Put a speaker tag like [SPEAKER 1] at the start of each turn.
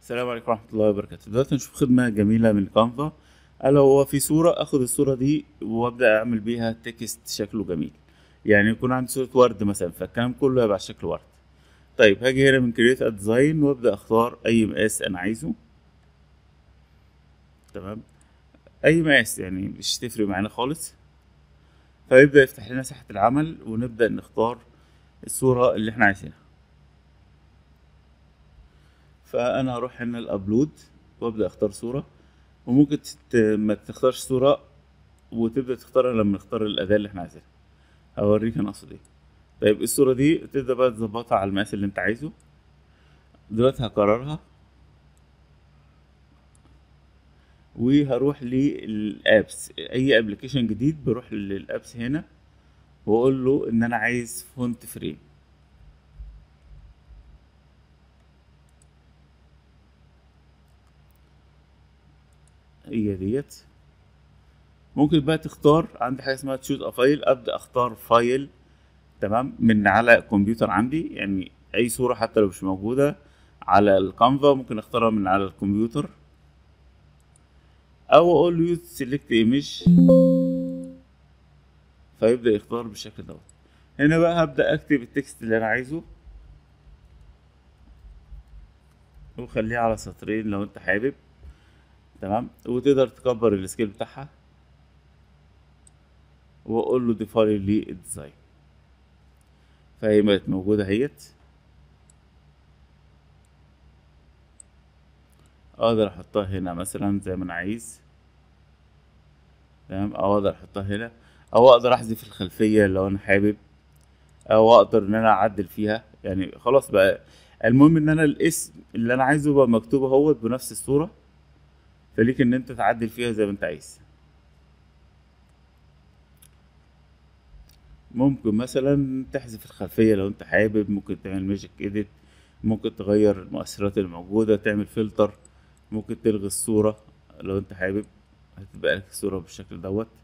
[SPEAKER 1] السلام عليكم ورحمة الله وبركاته دلوقتي نشوف خدمة جميلة من كانفا ألا هو في صورة أخد الصورة دي وأبدأ أعمل بيها تكست شكله جميل يعني يكون عندي صورة ورد مثلا فالكلام كله هيبقى على شكل ورد طيب هاجي هنا من كريت ديزاين وأبدأ أختار أي مقاس أنا عايزه تمام أي مقاس يعني مش تفرق معانا خالص فيبدأ يفتح لنا ساحة العمل ونبدأ نختار الصورة اللي احنا عايزينها فانا هروح هنا الابلود وابدا اختار صوره وممكن تت... ما تختارش صوره وتبدا تختارها لما نختار الاداه اللي احنا عايزينها هوريك انا اقصد ايه طيب الصوره دي تبدا بقى تظبطها على المقاس اللي انت عايزه دلوقتي هكررها وهروح للابس اي ابلكيشن جديد بروح للابس هنا واقول له ان انا عايز فونت فريم هي ديت ممكن بقى تختار عندي حاجه اسمها تشوز فايل ابدا اختار فايل تمام من على الكمبيوتر عندي يعني اي صوره حتى لو مش موجوده على الكانفا ممكن اختارها من على الكمبيوتر او اقول له يوز سيلكت ايمج فيبدا يختار بالشكل دوت هنا بقى هبدا اكتب التكست اللي انا عايزه وخليه على سطرين لو انت حابب تمام وتقدر تكبر السكيل بتاعها واقول له ضيفها لي للديزاين فهي بقت موجوده اهيت اقدر احطها هنا مثلا زي ما انا عايز تمام او اقدر احطها هنا او اقدر احذف الخلفيه لو انا حابب او اقدر ان انا اعدل فيها يعني خلاص بقى المهم ان انا الاسم اللي انا عايزه يبقى مكتوب اهوت بنفس الصوره فليك ان انت تعدل فيها زي ما انت عايز ممكن مثلا تحذف الخلفية لو انت حابب ممكن تعمل ماجيك ايديت ممكن تغير المؤثرات الموجودة تعمل فلتر ممكن تلغي الصورة لو انت حابب هتبقى لك الصورة بالشكل دوت